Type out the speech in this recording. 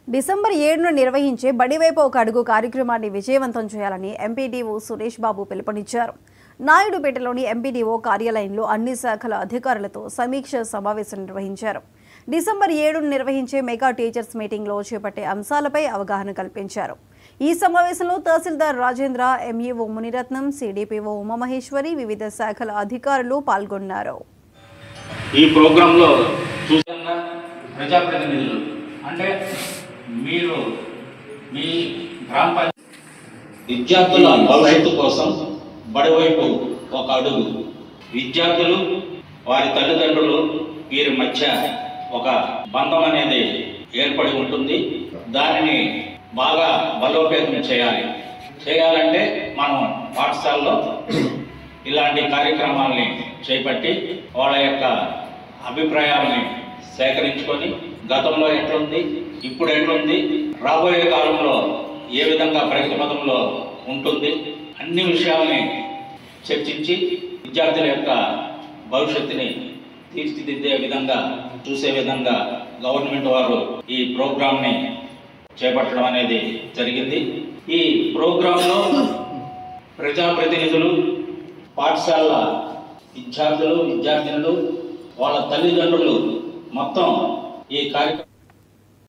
December ఏడున నిర్వహించే బడివైపు ఒక అడుగు కార్యక్రమాన్ని విజయవంతం చేయాలని ఎంపీడీఓ సురేష్ బాబు పిలుపునిచ్చారు నాయుడుపేటలోని ఎంపీడీఓ కార్యాలయంలో అన్ని శాఖల అధికారులతో సమీక్ష సమావేశం నిర్వహించారు డిసెంబర్ ఏడున నిర్వహించే మెగా టీచర్స్ మీటింగ్లో చేపట్టే అంశాలపై అవగాహన కల్పించారు ఈ సమావేశంలో తహసీల్దార్ రాజేంద్ర ఎంఈఓ మునిరత్నం సిడిపిఓ ఉమామహేశ్వరి వివిధ శాఖల అధికారులు పాల్గొన్నారు ఈ ప్రోగ్రాంలో చూసిన ప్రజాప్రతినిధులు అంటే మీరు మీ గ్రామ పంచాయతీ విద్యార్థుల భవిష్యత్తు కోసం బడివైపు ఒక అడుగు విద్యార్థులు వారి తల్లిదండ్రులు వీరి మధ్య ఒక బంధం అనేది ఏర్పడి ఉంటుంది దానిని బాగా బలోపేతం చేయాలి చేయాలంటే మనం పాఠశాలలో ఇలాంటి కార్యక్రమాల్ని చేపట్టి వాళ్ళ యొక్క అభిప్రాయాలని సేకరించుకొని గతంలో ఎట్లుంది ఇప్పుడు ఎట్లుంది రాబోయే కాలంలో ఏ విధంగా ప్రగతి పథంలో ఉంటుంది అన్ని విషయాల్ని చర్చించి విద్యార్థుల యొక్క భవిష్యత్తుని తీర్చిదిద్దే విధంగా చూసే విధంగా గవర్నమెంట్ వారు ఈ ప్రోగ్రామ్ని చేపట్టడం అనేది జరిగింది ఈ ప్రోగ్రాంలో ప్రజాప్రతినిధులు పాఠశాలల విద్యార్థులు విద్యార్థినులు వాళ్ళ తల్లిదండ్రులు మొత్తం ఈ కార్యక్రమం